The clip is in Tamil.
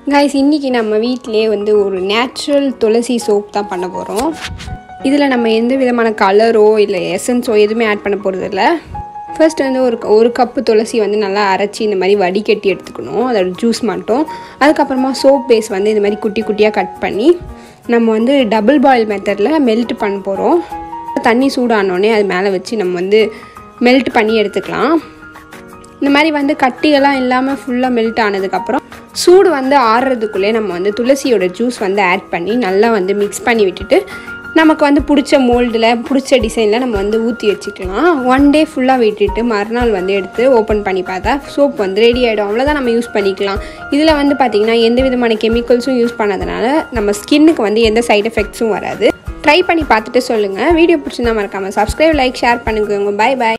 கைஸ் இன்றைக்கி நம்ம வீட்டிலே வந்து ஒரு நேச்சுரல் துளசி சோப் தான் பண்ண போகிறோம் இதில் நம்ம எந்த விதமான கலரோ இல்லை எசன்ஸோ எதுவுமே ஆட் பண்ண போகிறதில்ல ஃபர்ஸ்ட் வந்து ஒரு ஒரு கப்பு துளசி வந்து நல்லா அரைச்சி இந்த மாதிரி வடிகட்டி எடுத்துக்கணும் அதோட ஜூஸ் மட்டும் அதுக்கப்புறமா சோப் பேஸ் வந்து இந்த மாதிரி குட்டி குட்டியாக கட் பண்ணி நம்ம வந்து டபுள் பாயில் மெத்தடில் மெல்ட் பண்ண போகிறோம் தண்ணி சூடானோடனே அது மேலே வச்சு நம்ம வந்து மெல்ட் பண்ணி எடுத்துக்கலாம் இந்த மாதிரி வந்து கட்டியெல்லாம் இல்லாமல் ஃபுல்லாக மெல்ட் ஆனதுக்கப்புறம் சூடு வந்து ஆறுறதுக்குள்ளே நம்ம வந்து துளசியோட ஜூஸ் வந்து ஆட் பண்ணி நல்லா வந்து மிக்ஸ் பண்ணி விட்டுட்டு நமக்கு வந்து பிடிச்ச மோல்டில் பிடிச்ச டிசைனில் நம்ம வந்து ஊற்றி வச்சுக்கலாம் ஒன் டே ஃபுல்லாக விட்டுட்டு மறுநாள் வந்து எடுத்து ஓப்பன் பண்ணி பார்த்தா சோப் வந்து ரெடி ஆகிடும் அவ்வளோதான் நம்ம யூஸ் பண்ணிக்கலாம் இதில் வந்து பார்த்திங்கன்னா எந்த விதமான கெமிக்கல்ஸும் யூஸ் பண்ணதுனால நம்ம ஸ்கின்னுக்கு வந்து எந்த சைடு எஃபெக்ட்ஸும் வராது ட்ரை பண்ணி பார்த்துட்டு சொல்லுங்கள் வீடியோ பிடிச்சிருந்தா மறக்காமல் சப்ஸ்கிரைப் லைக் ஷேர் பண்ணுங்க பை பை